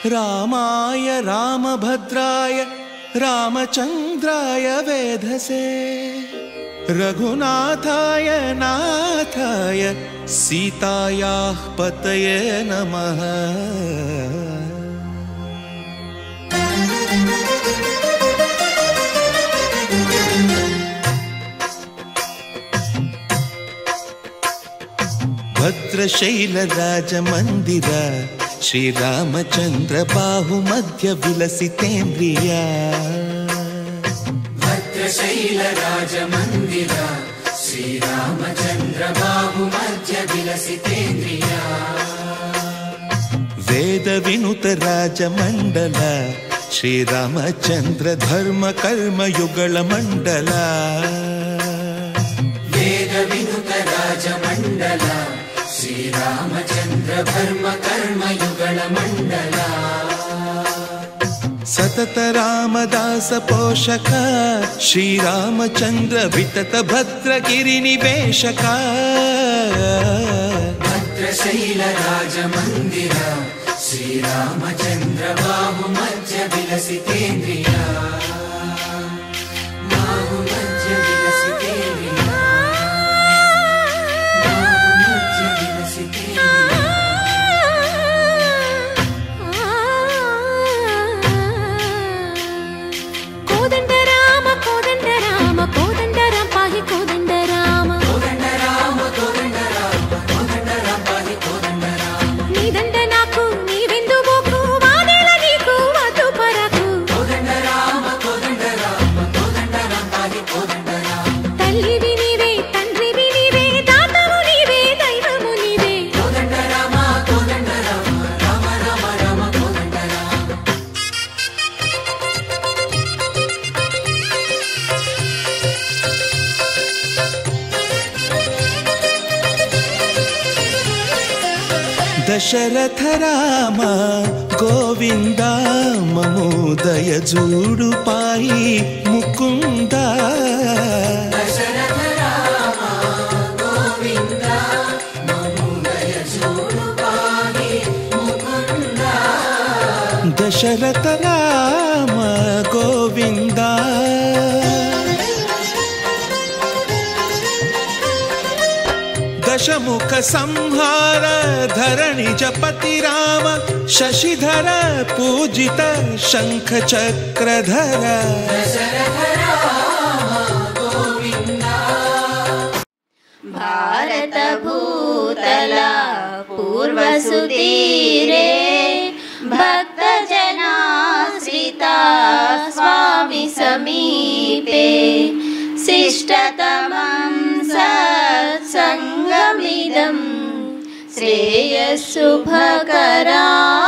रामाय रामभद्राय रामचन्द्राय वेधसे रघुनाथाय नाथाय सीतायाः पतये नमः भद्रशैलराजमन्दिर श्रीरामचन्द्र बाहुमध्य विलसितेन्द्रिया भद्रशैलराजमन्दिर श्रीरामचन्द्र बाहुमध्य विलसितेन्द्रिया वेदविनुत राजमण्डल श्रीरामचन्द्र धर्मकर्मयुगलमण्डल वेदविनुत राजमण्डल श्रीरामचन्द्र धर्म कर्मयुगलमण्डला सतत रामदास पोषक श्रीरामचन्द्र वितत भद्रगिरिनिवेशक भद्रशैलराजमन्दिर श्रीरामचन्द्र बाहुमध्य विलसितेन्द्रिया बाहुमध्य विलसितेन्द्रिया बाहुमध्य विलसितेन्द्रिया కోదండ రామ కోదండ రామ కోదండ రామ పాహి కోదండ రామ కోదండ రామ కోదండ రామ కోదండ రామ పాహి కోదండ రామ నీదండ నాకు నీవెందు బోకు వాదేల నీకు వద్దు పరకు కోదండ రామ కోదండ రామ కోదండ రామ పాహి కోదండ రామ తల్లివి నీవే తండ్రివి నీవే దాతవు నీవే దైవము నీవే కోదండ రామ కోదండ రామ రామ రామ రామ కోదండ రామ దశరథ రామ గోవింద మమోదయ జూడు పాయి ముకుంద దశరథ రామ గోవింద మముదయ చూడు పాహి ముకుంద దశరథ రామ గోవింద దశముఖ సంహార ధరణి జపతి రామ శశిధర పూజిత శంఖ చక్రధర దశరథ రామ గోవింద भारतभूतल पूर्वसुतीरे भक्तजनाश्रिता स्वामि समीपे शिष्टतमं सत्सङ्गमिदं श्रेयस्सुभकरा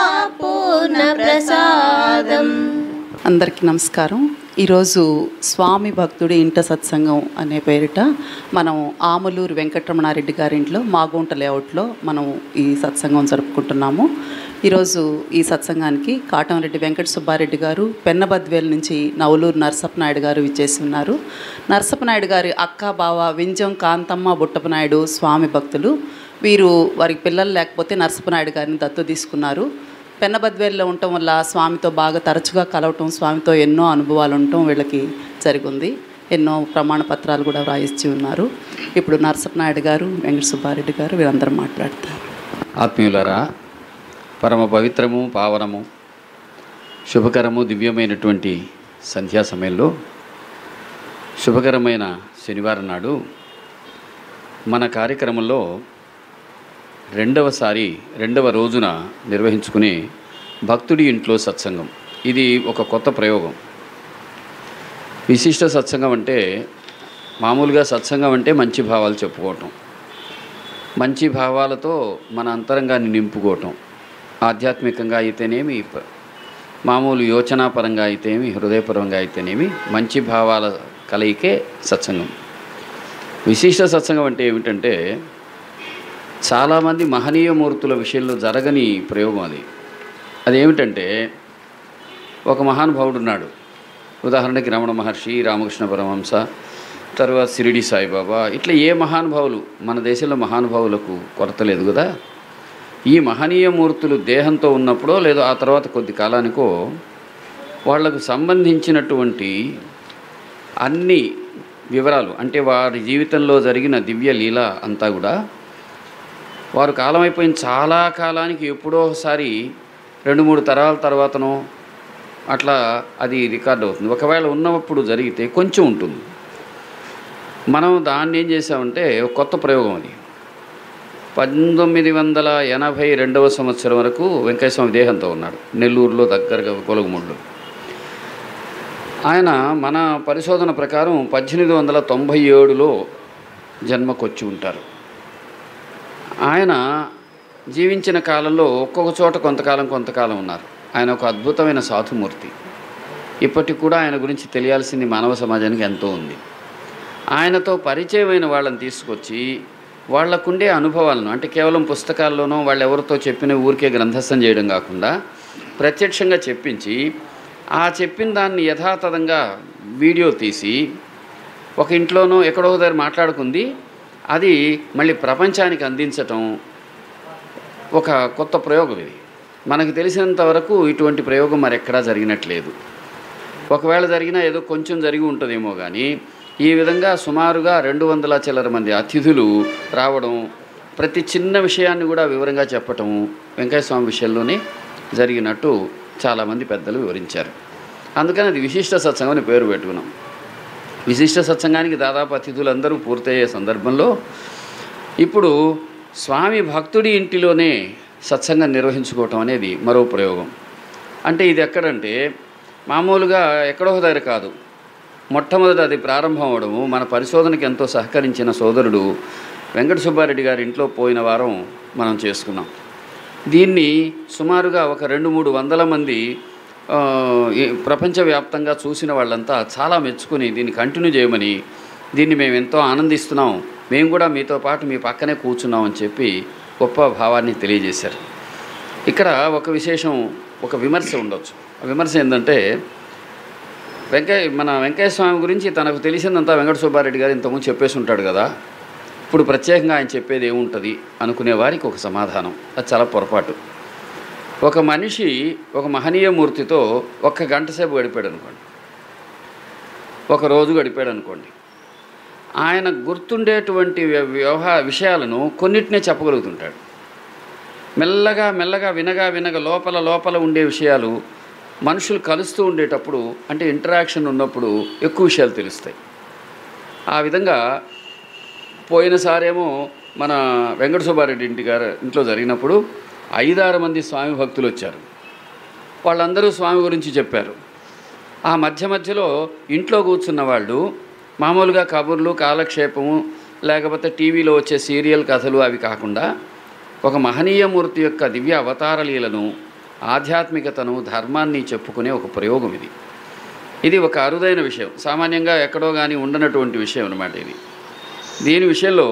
पूर्णप्रसादम् అందరికీ నమస్కారం ఈరోజు స్వామి భక్తుడి ఇంట సత్సంగం అనే పేరిట మనం ఆమలూరు వెంకటరమణారెడ్డి గారి ఇంట్లో మాగుంట లేఅవుట్లో మనం ఈ సత్సంగం జరుపుకుంటున్నాము ఈరోజు ఈ సత్సంగానికి కాటంరెడ్డి వెంకట సుబ్బారెడ్డి గారు పెన్నబద్వేల్ నుంచి నవలూరు నరసప్పనాయుడు గారు విచ్చేసి ఉన్నారు నరసప్పనాయుడు గారి అక్క బావ వింజం కాంతమ్మ బుట్టపనాయుడు స్వామి భక్తులు వీరు వారికి పిల్లలు లేకపోతే నరసప్పనాయుడు గారిని దత్తు తీసుకున్నారు పెన్నబద్వేల్లో ఉండటం వల్ల స్వామితో బాగా తరచుగా కలవటం స్వామితో ఎన్నో అనుభవాలు ఉండటం వీళ్ళకి జరిగింది ఎన్నో ప్రమాణ పత్రాలు కూడా వ్రాయించి ఉన్నారు ఇప్పుడు నరసప్పనాయుడు గారు వెంకట సుబ్బారెడ్డి గారు వీరందరూ మాట్లాడతారు ఆత్మీయులరా పరమ పవిత్రము పావనము శుభకరము దివ్యమైనటువంటి సంధ్యా సమయంలో శుభకరమైన శనివారం నాడు మన కార్యక్రమంలో రెండవసారి రెండవ రోజున నిర్వహించుకునే భక్తుడి ఇంట్లో సత్సంగం ఇది ఒక కొత్త ప్రయోగం విశిష్ట సత్సంగం అంటే మామూలుగా సత్సంగం అంటే మంచి భావాలు చెప్పుకోవటం మంచి భావాలతో మన అంతరంగాన్ని నింపుకోవటం ఆధ్యాత్మికంగా అయితేనేమి ప- మామూలు యోచనాపరంగా అయితేనేమి హృదయపరంగా అయితేనేమి మంచి భావాల కలయికే సత్సంగం విశిష్ట సత్సంగం అంటే ఏమిటంటే చాలామంది మహనీయ మూర్తుల విషయంలో జరగని ప్రయోగం అది అదేమిటంటే ఒక మహానుభావుడు ఉన్నాడు ఉదాహరణకి రమణ మహర్షి రామకృష్ణ పరమహంస తర్వాత సిరిడి సాయిబాబా ఇట్లా ఏ మహానుభావులు మన దేశంలో మహానుభావులకు కొరత లేదు కదా ఈ మహనీయ మూర్తులు దేహంతో ఉన్నప్పుడో లేదో ఆ తర్వాత కొద్ది కాలానికో వాళ్లకు సంబంధించినటువంటి అన్ని వివరాలు అంటే వారి జీవితంలో జరిగిన దివ్య లీల అంతా కూడా వారు కాలం అయిపోయిన చాలా కాలానికి ఎప్పుడో ఒకసారి రెండు మూడు తరాల తర్వాతనో అట్లా అది రికార్డ్ అవుతుంది ఒకవేళ ఉన్నప్పుడు జరిగితే కొంచెం ఉంటుంది మనం దాన్ని ఏం చేసామంటే ఒక కొత్త ప్రయోగం అది పంతొమ్మిది వందల ఎనభై రెండవ సంవత్సరం వరకు వెంకటస్వామి దేహంతో ఉన్నాడు నెల్లూరులో దగ్గరగా కొలుగుముళ్ళు ఆయన మన పరిశోధన ప్రకారం పద్దెనిమిది వందల తొంభై ఏడులో జన్మకొచ్చి ఉంటారు ఆయన జీవించిన కాలంలో ఒక్కొక్క చోట కొంతకాలం కొంతకాలం ఉన్నారు ఆయన ఒక అద్భుతమైన సాధుమూర్తి ఇప్పటికి కూడా ఆయన గురించి తెలియాల్సింది మానవ సమాజానికి ఎంతో ఉంది ఆయనతో పరిచయమైన వాళ్ళని తీసుకొచ్చి వాళ్ళకుండే అనుభవాలను అంటే కేవలం పుస్తకాల్లోనో వాళ్ళు ఎవరితో చెప్పిన ఊరికే గ్రంథస్థం చేయడం కాకుండా ప్రత్యక్షంగా చెప్పించి ఆ చెప్పిన దాన్ని యథాతథంగా వీడియో తీసి ఒక ఇంట్లోనో ఎక్కడో దగ్గర మాట్లాడుకుంది అది మళ్ళీ ప్రపంచానికి అందించటం ఒక కొత్త ప్రయోగం ఇది మనకు తెలిసినంత వరకు ఇటువంటి ప్రయోగం మరి ఎక్కడా జరిగినట్లేదు ఒకవేళ జరిగినా ఏదో కొంచెం జరిగి ఉంటుందేమో కానీ ఈ విధంగా సుమారుగా రెండు వందల చిల్లర మంది అతిథులు రావడం ప్రతి చిన్న విషయాన్ని కూడా వివరంగా చెప్పటం వెంకయ్య స్వామి విషయంలోనే జరిగినట్టు చాలామంది పెద్దలు వివరించారు అందుకని అది విశిష్ట సత్సంగం అని పేరు పెట్టుకున్నాం విశిష్ట సత్సంగానికి దాదాపు అతిథులందరూ పూర్తయ్యే సందర్భంలో ఇప్పుడు స్వామి భక్తుడి ఇంటిలోనే సత్సంగం నిర్వహించుకోవటం అనేది మరో ప్రయోగం అంటే ఇది ఎక్కడంటే మామూలుగా ఎక్కడో ఒక దగ్గర కాదు మొట్టమొదట అది ప్రారంభం అవడము మన పరిశోధనకి ఎంతో సహకరించిన సోదరుడు వెంకట సుబ్బారెడ్డి గారి ఇంట్లో పోయిన వారం మనం చేసుకున్నాం దీన్ని సుమారుగా ఒక రెండు మూడు వందల మంది ఆ, ఈ ప్రపంచవ్యాప్తంగా చూసిన వాళ్ళంతా చాలా మెచ్చుకుని దీన్ని కంటిన్యూ చేయమని దీన్ని మేము ఎంతో ఆనందిస్తున్నాం మేము కూడా మీతో పాటు మీ పక్కనే కూర్చున్నాం అని చెప్పి గొప్ప భావాన్ని తెలియజేశారు ఇక్కడ ఒక విశేషం ఒక విమర్శ ఉండొచ్చు ఆ విమర్శ ఏంటంటే వెంకయ్య మన వెంకయ్య స్వామి గురించి తనకు తెలిసిందంతా వెంకట సుబ్బారెడ్డి గారు ఇంతకుముందు చెప్పేసి ఉంటాడు కదా ఇప్పుడు ప్రత్యేకంగా ఆయన చెప్పేది ఏముంటుంది అనుకునే వారికి ఒక సమాధానం అది చాలా పొరపాటు ఒక మనిషి ఒక మహనీయ మూర్తితో ఒక్క గంట సేపు గడిపాడు అనుకోండి ఒక రోజు గడిపాడు అనుకోండి ఆయన గుర్తుండేటువంటి వ్య- వ్యవహార విషయాలను కొన్నిటినే చెప్పగలుగుతుంటాడు మెల్లగా మెల్లగా వినగా వినగా లోపల లోపల ఉండే విషయాలు మనుషులు కలుస్తూ ఉండేటప్పుడు అంటే ఇంటరాక్షన్ ఉన్నప్పుడు ఎక్కువ విషయాలు తెలుస్తాయి ఆ విధంగా పోయినసారేమో మన వెంకట సుబ్బారెడ్డి ఇంటి గారు ఇంట్లో జరిగినప్పుడు ఐదారు మంది స్వామి భక్తులు వచ్చారు వాళ్ళందరూ స్వామి గురించి చెప్పారు ఆ మధ్య మధ్యలో ఇంట్లో కూర్చున్న వాళ్ళు మామూలుగా కబుర్లు కాలక్షేపము లేకపోతే టీవీలో వచ్చే సీరియల్ కథలు అవి కాకుండా ఒక మహనీయ మూర్తి యొక్క దివ్య అవతార లీలను ఆధ్యాత్మికతను ధర్మాన్ని చెప్పుకునే ఒక ప్రయోగం ఇది ఇది ఒక అరుదైన విషయం సామాన్యంగా ఎక్కడో కానీ ఉండనటువంటి విషయం అన్నమాట ఇది దీని విషయంలో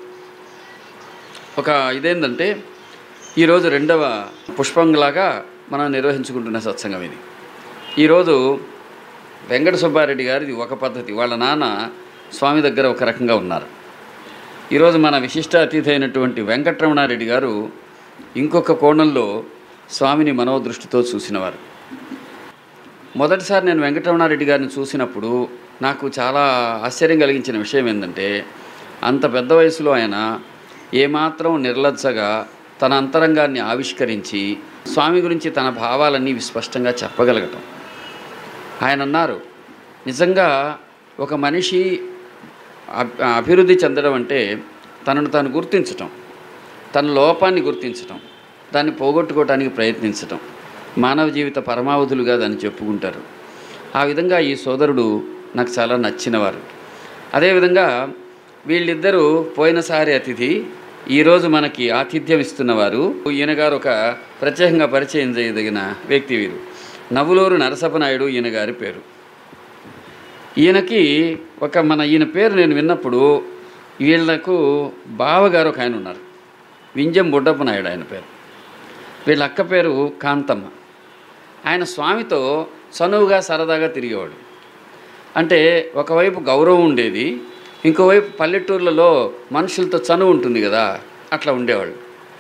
ఒక ఇదేంటంటే ఈరోజు రెండవ పుష్పంలాగా మనం నిర్వహించుకుంటున్న సత్సంగం ఇది ఈరోజు వెంకట సుబ్బారెడ్డి గారిది ఒక పద్ధతి వాళ్ళ నాన్న స్వామి దగ్గర ఒక రకంగా ఉన్నారు ఈరోజు మన విశిష్ట అతిథి అయినటువంటి వెంకటరమణారెడ్డి గారు ఇంకొక కోణంలో స్వామిని మనోదృష్టితో చూసినవారు మొదటిసారి నేను వెంకటరమణారెడ్డి గారిని చూసినప్పుడు నాకు చాలా ఆశ్చర్యం కలిగించిన విషయం ఏంటంటే అంత పెద్ద వయసులో ఆయన ఏమాత్రం నిర్లజ్జగా తన అంతరంగాన్ని ఆవిష్కరించి స్వామి గురించి తన భావాలన్నీ విస్పష్టంగా చెప్పగలగటం ఆయన అన్నారు నిజంగా ఒక మనిషి అబ్- అభివృద్ధి చెందడం అంటే తనను తాను గుర్తించటం తన లోపాన్ని గుర్తించటం దాన్ని పోగొట్టుకోవడానికి ప్రయత్నించటం మానవ జీవిత పరమావధులుగా దాన్ని చెప్పుకుంటారు ఆ విధంగా ఈ సోదరుడు నాకు చాలా నచ్చినవారు అదేవిధంగా వీళ్ళిద్దరూ పోయినసారి అతిథి ఈరోజు మనకి ఆతిథ్యం ఇస్తున్నవారు ఈయన గారు ఒక ప్రత్యేకంగా పరిచయం చేయదగిన వ్యక్తి వీరు నవ్వులూరు నరసపనాయుడు ఈయన గారి పేరు ఈయనకి ఒక మన ఈయన పేరు నేను విన్నప్పుడు వీళ్ళకు బావగారు ఒక ఆయన ఉన్నారు వింజం బుడ్డప్ప నాయుడు ఆయన పేరు వీళ్ళ అక్క పేరు కాంతమ్మ ఆయన స్వామితో చనువుగా సరదాగా తిరిగేవాడు అంటే ఒకవైపు గౌరవం ఉండేది ఇంకోవైపు పల్లెటూర్లలో మనుషులతో చనువు ఉంటుంది కదా అట్లా ఉండేవాళ్ళు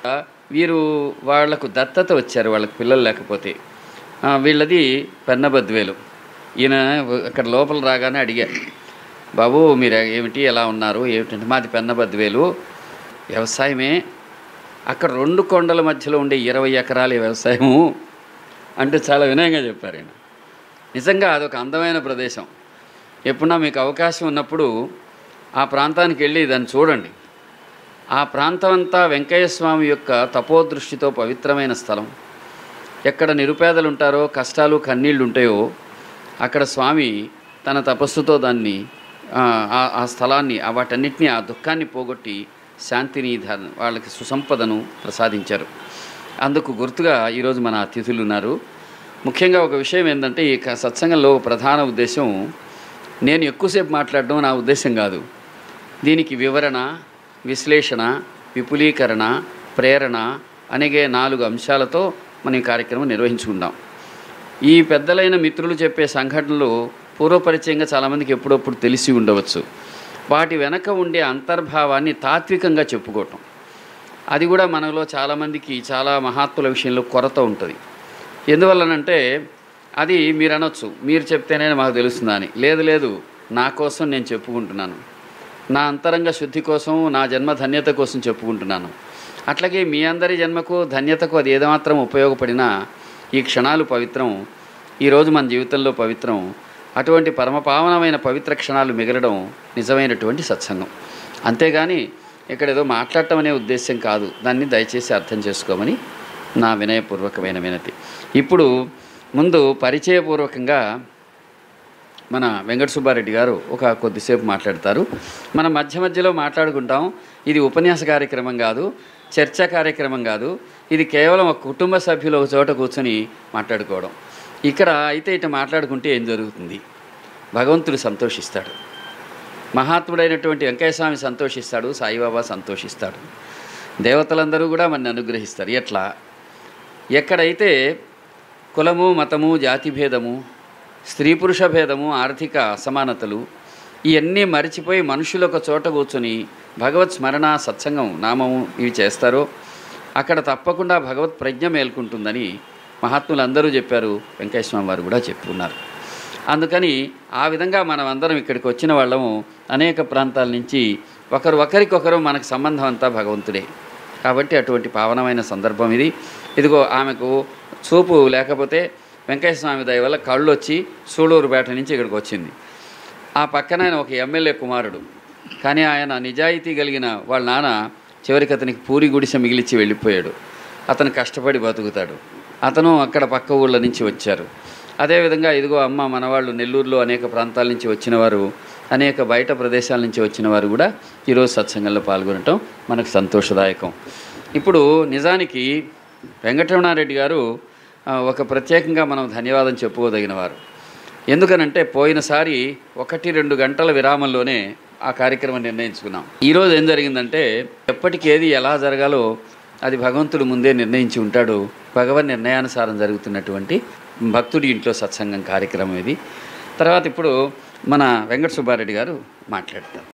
వీరు వాళ్లకు దత్తత వచ్చారు వాళ్ళకి పిల్లలు లేకపోతే ఆ, వీళ్ళది పెన్నబద్వేలు ఈయన అక్కడ లోపల రాగానే అడిగా బాబు మీరు ఏమిటి ఎలా ఉన్నారు ఏమిటంటే మాది పెన్నబద్వేలు వ్యవసాయమే అక్కడ రెండు కొండల మధ్యలో ఉండే ఇరవై ఎకరాల వ్యవసాయము అంటే చాలా వినయంగా చెప్పారు ఆయన నిజంగా అదొక అందమైన ప్రదేశం ఎప్పుడన్నా మీకు అవకాశం ఉన్నప్పుడు ఆ ప్రాంతానికి వెళ్ళి దాన్ని చూడండి ఆ ప్రాంతం అంతా వెంకయ్య స్వామి యొక్క తపోదృష్టితో పవిత్రమైన స్థలం ఎక్కడ నిరుపేదలు ఉంటారో కష్టాలు కన్నీళ్ళు ఉంటాయో అక్కడ స్వామి తన తపస్సుతో దాన్ని ఆ, ఆ- ఆ స్థలాన్ని ఆ వాటన్నిటిని ఆ దుఃఖాన్ని పోగొట్టి శాంతిని ధ- వాళ్ళకి సుసంపదను ప్రసాదించారు అందుకు గుర్తుగా ఈరోజు మన అతిథులు ఉన్నారు ముఖ్యంగా ఒక విషయం ఏంటంటే ఈ క- సత్సంగంలో ప్రధాన ఉద్దేశం నేను ఎక్కువసేపు మాట్లాడడం నా ఉద్దేశం కాదు దీనికి వివరణ విశ్లేషణ విపులీకరణ ప్రేరణ అనేగే నాలుగు అంశాలతో మనం ఈ కార్యక్రమం నిర్వహించుకుందాం ఈ పెద్దలైన మిత్రులు చెప్పే సంఘటనలు పూర్వపరిచయంగా చాలామందికి ఎప్పుడప్పుడు తెలిసి ఉండవచ్చు వాటి వెనక ఉండే అంతర్భావాన్ని తాత్వికంగా చెప్పుకోవటం అది కూడా మనలో చాలామందికి చాలా మహాత్ముల విషయంలో కొరత ఉంటుంది ఎందువల్లనంటే అది మీరు అనొచ్చు మీరు చెప్తేనే మాకు తెలుస్తుందా అని లేదు లేదు నా కోసం నేను చెప్పుకుంటున్నాను నా అంతరంగ శుద్ధి కోసం నా జన్మ ధన్యత కోసం చెప్పుకుంటున్నాను అట్లాగే మీ అందరి జన్మకు ధన్యతకు అది ఏమాత్రం ఉపయోగపడినా ఈ క్షణాలు పవిత్రం ఈరోజు మన జీవితంలో పవిత్రం అటువంటి పరమపావనమైన పవిత్ర క్షణాలు మిగలడం నిజమైనటువంటి సత్సంగం అంతేగాని ఇక్కడ ఏదో మాట్లాడటం అనే ఉద్దేశం కాదు దాన్ని దయచేసి అర్థం చేసుకోమని నా వినయపూర్వకమైన వినతి ఇప్పుడు ముందు పరిచయపూర్వకంగా మన వెంకట సుబ్బారెడ్డి గారు ఒక కొద్దిసేపు మాట్లాడతారు మనం మధ్య మధ్యలో మాట్లాడుకుంటాం ఇది ఉపన్యాస కార్యక్రమం కాదు చర్చా కార్యక్రమం కాదు ఇది కేవలం ఒక కుటుంబ సభ్యులు ఒక చోట కూర్చొని మాట్లాడుకోవడం ఇక్కడ అయితే ఇటు మాట్లాడుకుంటే ఏం జరుగుతుంది భగవంతుడు సంతోషిస్తాడు మహాత్ముడైనటువంటి వెంకయ్యస్వామి సంతోషిస్తాడు సాయిబాబా సంతోషిస్తాడు దేవతలందరూ కూడా మన అనుగ్రహిస్తారు ఎట్లా ఎక్కడైతే కులము మతము జాతి భేదము స్త్రీ పురుష భేదము ఆర్థిక అసమానతలు ఇవన్నీ మరిచిపోయి మనుషులు ఒక చోట కూర్చొని భగవత్ స్మరణ సత్సంగం నామము ఇవి చేస్తారో అక్కడ తప్పకుండా భగవత్ ప్రజ్ఞ మేల్కుంటుందని మహాత్ములందరూ చెప్పారు వెంకటేశ్వర వారు కూడా చెప్పుకున్నారు అందుకని ఆ విధంగా మనం అందరం ఇక్కడికి వచ్చిన వాళ్ళము అనేక ప్రాంతాల నుంచి ఒకరు ఒకరికొకరు మనకు సంబంధం అంతా భగవంతుడే కాబట్టి అటువంటి పావనమైన సందర్భం ఇది ఇదిగో ఆమెకు చూపు లేకపోతే వెంకటేశ్వర స్వామి దయ వల్ల కళ్ళు వచ్చి సూళూరుపేట నుంచి ఇక్కడికి వచ్చింది ఆ పక్కన ఆయన ఒక ఎమ్మెల్యే కుమారుడు కానీ ఆయన నిజాయితీ కలిగిన వాళ్ళ నాన్న చివరికి అతనికి పూరి గుడిసె మిగిలిచ్చి వెళ్ళిపోయాడు అతను కష్టపడి బతుకుతాడు అతను అక్కడ పక్క ఊళ్ళ నుంచి వచ్చారు అదేవిధంగా ఇదిగో అమ్మ మనవాళ్ళు నెల్లూరులో అనేక ప్రాంతాల నుంచి వచ్చిన వారు అనేక బయట ప్రదేశాల నుంచి వచ్చిన వారు కూడా ఈరోజు సత్సంగంలో పాల్గొనటం మనకు సంతోషదాయకం ఇప్పుడు నిజానికి వెంకటరమణారెడ్డి గారు ఆ, ఒక ప్రత్యేకంగా మనం ధన్యవాదం చెప్పుకోదగిన వారు ఎందుకనంటే పోయినసారి ఒకటి రెండు గంటల విరామంలోనే ఆ కార్యక్రమం నిర్ణయించుకున్నాం ఈరోజు ఏం జరిగిందంటే ఎప్పటికి ఏది ఎలా జరగాలో అది భగవంతుడు ముందే నిర్ణయించి ఉంటాడు భగవన్ నిర్ణయానుసారం జరుగుతున్నటువంటి భక్తుడి ఇంట్లో సత్సంగం కార్యక్రమం ఇది తర్వాత ఇప్పుడు మన వెంకట సుబ్బారెడ్డి గారు మాట్లాడతారు